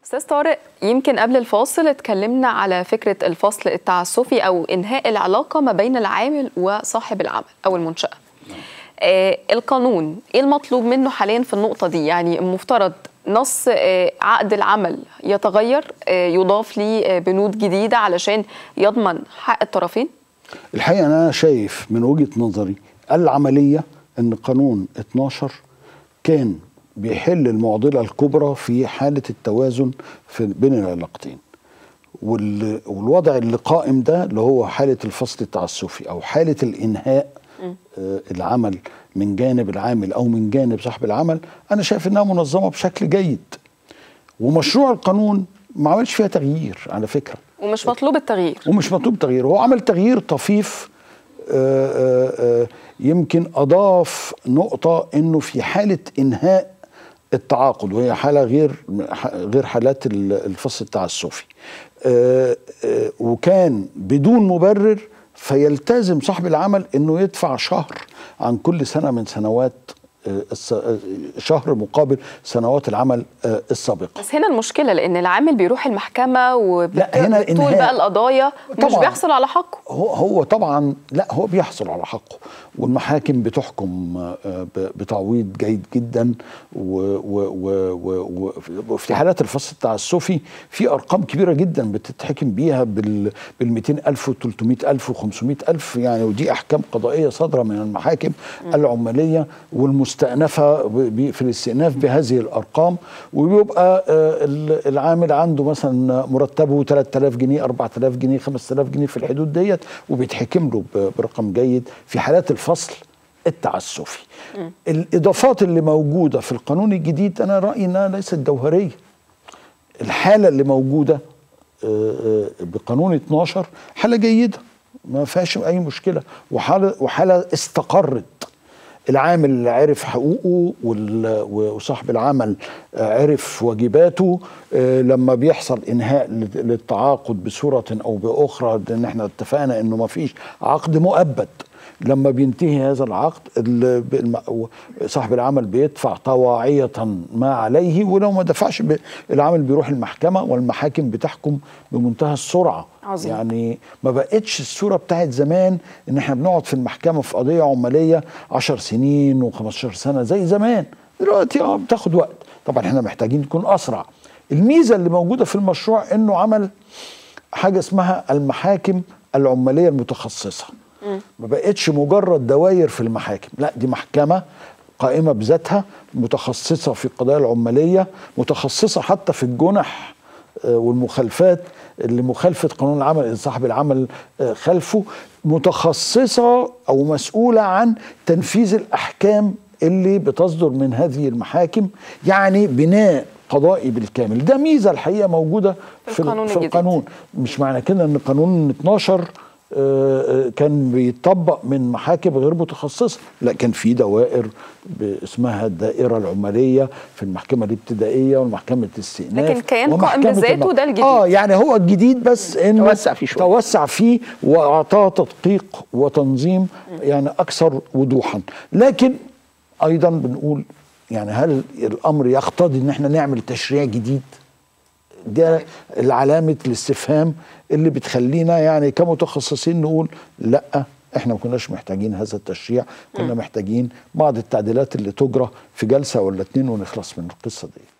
استاذ طارق يمكن قبل الفاصل اتكلمنا على فكره الفصل التعسفي او انهاء العلاقه ما بين العامل وصاحب العمل او المنشاه. آه القانون ايه المطلوب منه حاليا في النقطه دي؟ يعني المفترض نص آه عقد العمل يتغير آه يضاف ليه بنود جديده علشان يضمن حق الطرفين؟ الحقيقه انا شايف من وجهه نظري العمليه ان قانون 12 كان بيحل المعضله الكبرى في حاله التوازن في بين العلاقتين وال... والوضع اللي قائم ده اللي هو حاله الفصل التعسفي او حاله الانهاء آه العمل من جانب العامل او من جانب صاحب العمل انا شايف انها منظمه بشكل جيد ومشروع القانون ما عملش فيها تغيير على فكره ومش مطلوب التغيير ومش مطلوب تغيير هو عمل تغيير طفيف آآ آآ يمكن اضاف نقطه انه في حاله انهاء التعاقد وهي حاله غير غير حالات الفصل التعسفي وكان بدون مبرر فيلتزم صاحب العمل انه يدفع شهر عن كل سنه من سنوات شهر مقابل سنوات العمل السابقه بس هنا المشكله لان العامل بيروح المحكمه وبتطول بقى القضايا مش بيحصل على حقه هو هو طبعا لا هو بيحصل على حقه والمحاكم بتحكم بتعويض جيد جدا وفي حالات الفصل التعسفي في ارقام كبيره جدا بتتحكم بيها بال 200000 و 300000 و 500000 يعني ودي احكام قضائيه صادره من المحاكم م. العماليه والمستأنفه في الاستئناف بهذه الارقام وبيبقى العامل عنده مثلا مرتبه 3000 جنيه 4000 جنيه 5000 جنيه في الحدود ديت وبيتحكم له برقم جيد في حالات الفصل التعسفي م. الاضافات اللي موجوده في القانون الجديد انا رايي انها ليست جوهريه الحاله اللي موجوده بقانون 12 حاله جيده ما فيهاش اي مشكله وحاله وحاله استقرت العامل اللي عرف حقوقه وصاحب العمل عرف واجباته لما بيحصل انهاء للتعاقد بصوره او باخرى لان احنا اتفقنا انه ما فيش عقد مؤبد لما بينتهي هذا العقد صاحب العمل بيدفع طواعية ما عليه ولو ما دفعش العامل بيروح المحكمة والمحاكم بتحكم بمنتهى السرعة عظيم. يعني ما بقتش الصورة بتاعت زمان ان احنا بنقعد في المحكمة في قضية عمالية 10 سنين و15 سنة زي زمان دلوقتي اه بتاخد وقت طبعا احنا محتاجين نكون اسرع الميزة اللي موجودة في المشروع انه عمل حاجة اسمها المحاكم العمالية المتخصصة ما بقتش مجرد دواير في المحاكم لا دي محكمة قائمة بذاتها متخصصة في القضايا العمالية متخصصة حتى في الجنح والمخالفات اللي مخالفة قانون العمل اللي صاحب العمل خلفه متخصصة أو مسؤولة عن تنفيذ الأحكام اللي بتصدر من هذه المحاكم يعني بناء قضائي بالكامل ده ميزة الحقيقة موجودة في القانون, في القانون. مش معنى كده ان قانون 12 كان بيطبق من محاكم غير متخصصه لا كان في دوائر اسمها الدائره العماليه في المحكمه الابتدائيه والمحكمه الاستئناف لكن كيان قائم بذاته ده الجديد اه يعني هو الجديد بس انه توسع فيه شويه توسع فيه واعطاه تدقيق وتنظيم يعني اكثر وضوحا لكن ايضا بنقول يعني هل الامر يقتضي ان احنا نعمل تشريع جديد ده العلامة الاستفهام اللي بتخلينا يعني كمتخصصين نقول لا احنا ما كناش محتاجين هذا التشريع كنا محتاجين بعض التعديلات اللي تجرى في جلسة ولا اتنين ونخلص من القصة دي